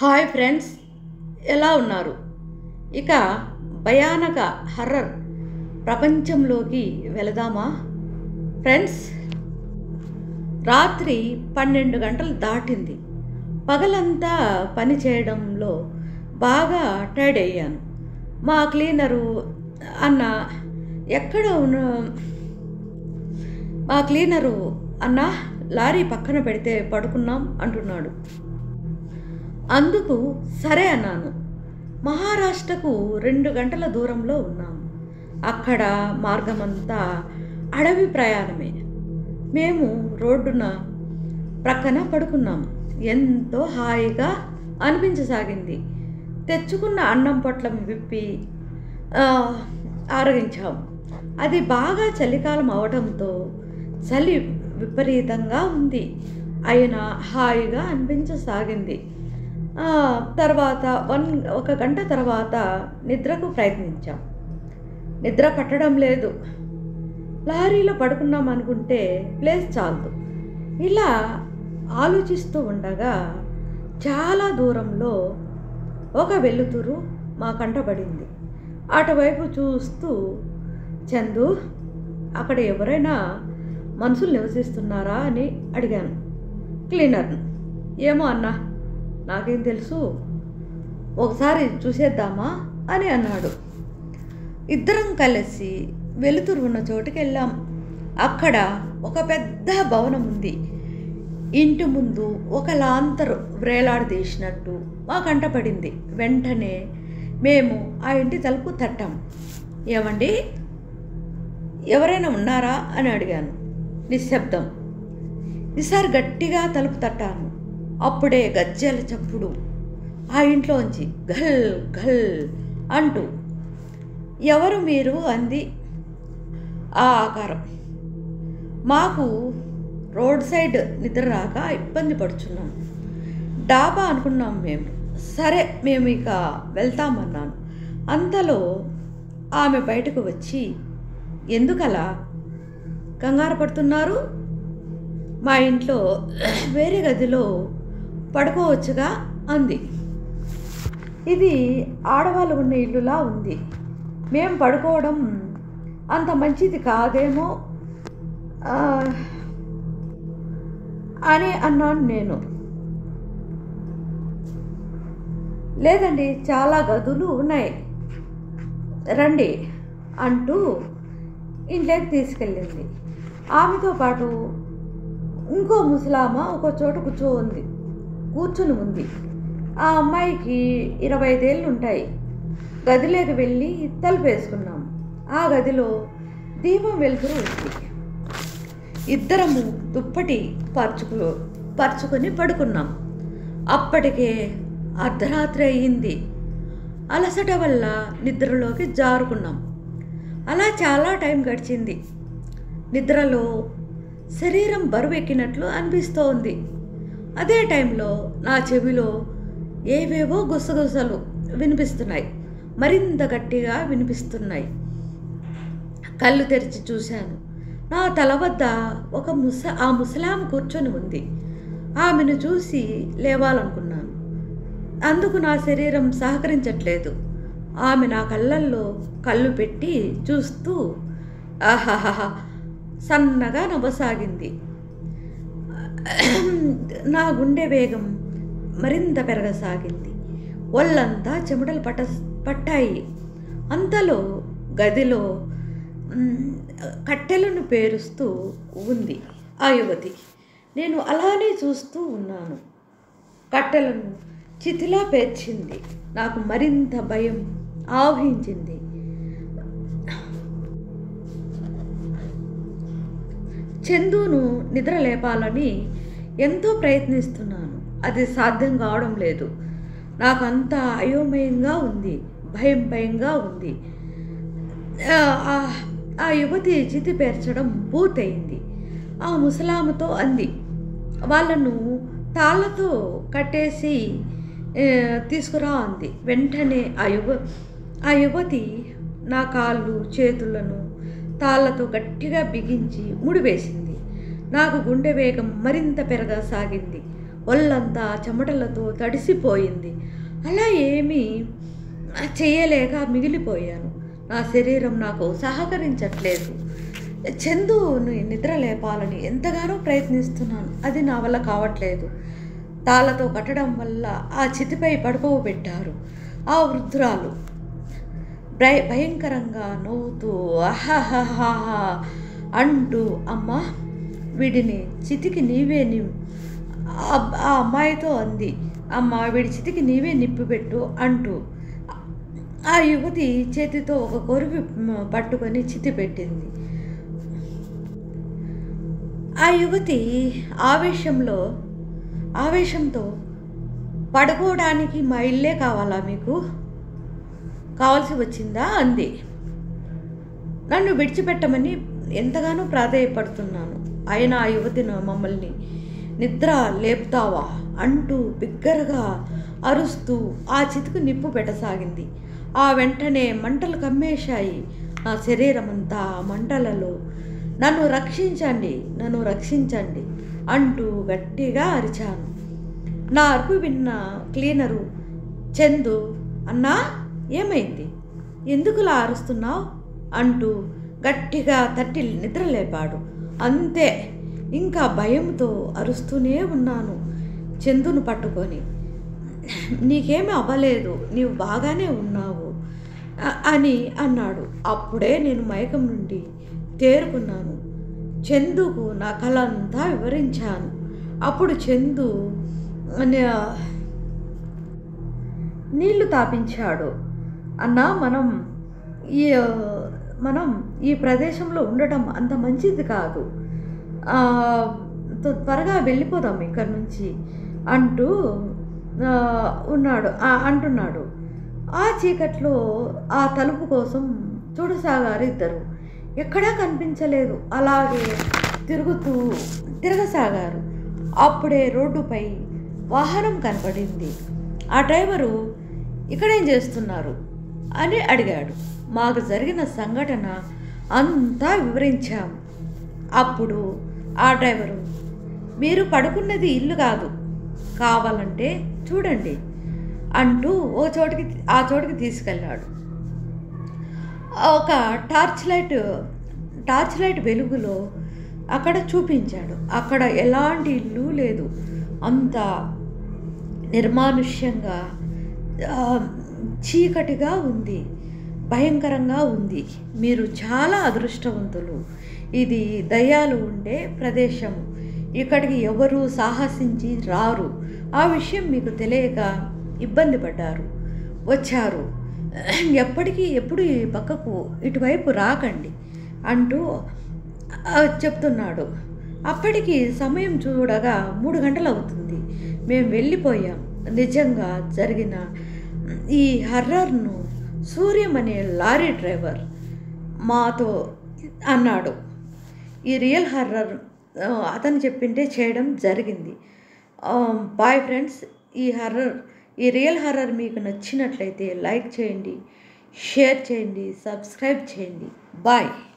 hi friends ఎలా ఉన్నారు ఇక భయానక హర్రర్ ప్రపంచంలోకి వెళదామా ఫ్రెండ్స్ రాత్రి పన్నెండు గంటలు దాటింది పగలంతా పని చేయడంలో బాగా టైర్డ్ అయ్యాను మా క్లీనరు అన్న ఎక్కడ ఉన్న మా క్లీనరు అన్న లారీ పక్కన పెడితే పడుకున్నాం అంటున్నాడు అందుకు సరే అన్నాను మహారాష్ట్రకు రెండు గంటల దూరంలో ఉన్నాం అక్కడ మార్గమంతా అడవి ప్రయాణమే మేము రోడ్డున ప్రక్కన పడుకున్నాం ఎంతో హాయిగా అనిపించసాగింది తెచ్చుకున్న అన్నం పొట్లం విప్పి ఆ, ఆరగించాం అది బాగా చలికాలం అవడంతో చలి విపరీతంగా ఉంది అయినా హాయిగా అనిపించసాగింది ఆ, తర్వాత వన్ ఒక గంట తర్వాత నిద్రకు ప్రయత్నించాం నిద్ర పట్టడం లేదు లారీలో పడుకున్నాం అనుకుంటే ప్లేస్ చాలదు ఇలా ఆలోచిస్తూ ఉండగా చాలా దూరంలో ఒక వెలుతురు మా కంటపడింది అటువైపు చూస్తూ చందు అక్కడ ఎవరైనా మనుషులు నివసిస్తున్నారా అని అడిగాను క్లీనర్ను ఏమో అన్నా నాకేం తెలుసు ఒకసారి చూసేద్దామా అని అన్నాడు ఇద్దరం కలిసి వెలుతురు ఉన్న చోటుకి వెళ్ళాం అక్కడ ఒక పెద్ద భవనం ఉంది ఇంటి ముందు ఒక లాంతరు వ్రేలాడదీసినట్టు మా కంటపడింది వెంటనే మేము ఆ ఇంటి తలుపు తట్టాం ఏమండి ఎవరైనా ఉన్నారా అని అడిగాను నిశ్శబ్దం ఈసారి గట్టిగా తలుపు తట్టాను అప్పుడే గజ్జెల చప్పుడు ఆ ఇంట్లోంచి ఘల్ ఘల్ అంటూ ఎవరు మీరు అంది ఆ ఆకారం మాకు రోడ్ సైడ్ నిద్ర రాక ఇబ్బంది పడుచున్నాం డాబా అనుకున్నాం మేము సరే మేము ఇక వెళ్తామన్నాను అంతలో ఆమె బయటకు వచ్చి ఎందుకలా కంగారు పడుతున్నారు మా ఇంట్లో వేరే గదిలో పడుకోవచ్చుగా అంది ఇది ఆడవాళ్ళు ఉన్న ఇల్లులా ఉంది మేము పడుకోవడం అంత మంచిది కాదేమో ఆ, అని అన్నాను నేను లేదండి చాలా గదులు ఉన్నాయి రండి అంటూ ఇంట్లోకి తీసుకెళ్ళింది ఆమెతో పాటు ఇంకో ముసలామ ఒక చోట కూర్చో ఉంది కూర్చుని ఉంది ఆ అమ్మాయికి ఇరవై ఐదేళ్ళు ఉంటాయి గదిలోకి వెళ్ళి తలుపు వేసుకున్నాం ఆ గదిలో దీపం వెలుతురు ఉంది ఇద్దరము దుప్పటి పరుచుకు పరుచుకొని పడుకున్నాం అప్పటికే అర్ధరాత్రి అయ్యింది అలసట వల్ల నిద్రలోకి జారుకున్నాం అలా చాలా టైం గడిచింది నిద్రలో శరీరం బరువెక్కినట్లు అనిపిస్తోంది అదే టైంలో నా చెవిలో ఏవేవో గుసగుసలు వినిపిస్తున్నాయి మరింత గట్టిగా వినిపిస్తున్నాయి కళ్ళు తెరిచి చూశాను నా తల వద్ద ఒక ముస ఆ ముసలాం కూర్చొని ఉంది ఆమెను చూసి లేవాలనుకున్నాను అందుకు నా శరీరం సహకరించట్లేదు ఆమె నా కళ్ళల్లో కళ్ళు పెట్టి చూస్తూ ఆహాహా సన్నగా నవ్వసాగింది నా గుండె వేగం మరింత పెరగసాగింది ఒళ్ళంతా చెమటలు పట్ట పట్టాయి అంతలో గదిలో మ్, కట్టెలను పేరుస్తూ ఉంది ఆ యువతి నేను అలానే చూస్తూ ఉన్నాను కట్టెలను చితిలా పేర్చింది నాకు మరింత భయం ఆవహించింది చందును నిద్ర లేపాలని ఎంతో ప్రయత్నిస్తున్నాను అది సాధ్యం కావడం లేదు నాకు అంత అయోమయంగా ఉంది భయం భయంగా ఉంది ఆ, ఆ- ఆ యువతి చితి పేర్చడం పూర్తయింది ఆ ముసలామతో అంది వాళ్ళను తాళ్ళతో కట్టేసి ఏ, తీసుకురా అంది వెంటనే ఆ యువ ఆ యువతి నా కాళ్ళు చేతులను తాళ్ళతో గట్టిగా బిగించి ముడివేసింది నాకు గుండె వేగం మరింత పెరగసాగింది ఒళ్ళంతా చెమటలతో తడిసిపోయింది అలా ఏమీ చేయలేక మిగిలిపోయాను నా శరీరం నాకు సహకరించట్లేదు చందుని నిద్ర లేపాలని ఎంతగానో ప్రయత్నిస్తున్నాను అది నా వల్ల కావట్లేదు తాళ్ళతో కట్టడం వల్ల ఆ చితిపై పడుకోబెట్టారు ఆ వృద్ధురాలు భయ భయంకరంగా నవ్వుతూ అహహహా అంటూ అమ్మ వీడిని చితికి నీవే ని ఆ ఆ అమ్మాయితో అంది అమ్మ వీడి చితికి నీవే నిప్పి పెట్టు అంటూ ఆ యువతి చేతితో ఒక కొరువి మ- పట్టుకొని చితి పెట్టింది ఆ యువతి ఆవేశంలో ఆవేశంతో పడుకోవడానికి మా ఇల్లే కావాలా మీకు కావాల్సి వచ్చిందా అంది నన్ను విడిచిపెట్టమని ఎంతగానో ప్రాధేయపడుతున్నాను అయినా ఆ యువతి నా మమ్మల్ని నిద్ర లేపుతావా అంటూ బిగ్గరగా అరుస్తూ ఆ చితుకు నిప్పు పెట్టసాగింది ఆ వెంటనే మంటలు కమ్మేశాయి నా శరీరం అంతా ఆ మంటలలో నన్ను రక్షించండి నన్ను రక్షించండి అంటూ గట్టిగా అరిచాను నా అరుపు విన్న క్లీనరు చందు అన్నా ఏమైంది ఎందుకులా అరుస్తున్నావు అంటూ గట్టిగా తట్టి నిద్రలేపాడు అంతే ఇంకా భయంతో అరుస్తూనే ఉన్నాను చందును పట్టుకొని నీకేమీ అవ్వలేదు నీవు బాగానే ఉన్నావు అ- అని అన్నాడు అప్పుడే నేను మైకం నుండి తేరుకున్నాను చందుకు నా కళ అంతా వివరించాను అప్పుడు చందు నే- నీళ్లు తాపించాడు అన్నా మనం ఈ మనం ఈ ప్రదేశంలో ఉండటం అంత మంచిది కాదు ఆ, త్వ- త్వరగా వెళ్ళిపోదాం ఇక్కడి నుంచి అంటూ ఆ, ఉన్నాడు ఆ, అంటున్నాడు ఆ చీకట్లో ఆ తలుపు కోసం చూడసాగారు ఇద్దరు ఎక్కడా కనిపించలేదు అలాగే తిరుగుతూ తిరగసాగారు అప్పుడే రోడ్డుపై వాహనం కనపడింది ఆ డ్రైవరు ఇక్కడేం చేస్తున్నారు అని అడిగాడు మాకు జరిగిన సంఘటన అంతా వివరించాం అప్పుడు ఆ డ్రైవరు మీరు పడుకున్నది ఇల్లు కాదు కావాలంటే చూడండి అంటూ ఓ చోటికి ఆ చోటికి తీసుకెళ్ళాడు ఒక టార్చ్ లైట్ టార్చ్ లైట్ వెలుగులో అక్కడ చూపించాడు అక్కడ ఎలాంటి ఇల్లు లేదు అంత నిర్మానుష్యంగా ఆ, చీకటిగా ఉంది భయంకరంగా ఉంది మీరు చాలా అదృష్టవంతులు ఇది దయ్యాలు ఉండే ప్రదేశం ఇక్కడికి ఎవరు సాహసించి రారు ఆ విషయం మీకు తెలియక ఇబ్బంది పడ్డారు వచ్చారు ఎప్పటికీ ఎప్పుడు ఈ పక్కకు ఇటువైపు రాకండి అంటూ ఆ, చెప్తున్నాడు అప్పటికి సమయం చూడగా మూడు గంటలు అవుతుంది మేము వెళ్ళిపోయాం నిజంగా జరిగిన ఈ హర్రర్ను సూర్యం అనే లారీ డ్రైవర్ మాతో అన్నాడు ఈ రియల్ హర్రర్ ఆ, అతను చెప్పింటే చేయడం జరిగింది బాయ్ ఫ్రెండ్స్ ఈ హర్రర్ ఈ రియల్ హర్రర్ మీకు నచ్చినట్లయితే లైక్ చేయండి షేర్ చేయండి సబ్స్క్రైబ్ చేయండి బాయ్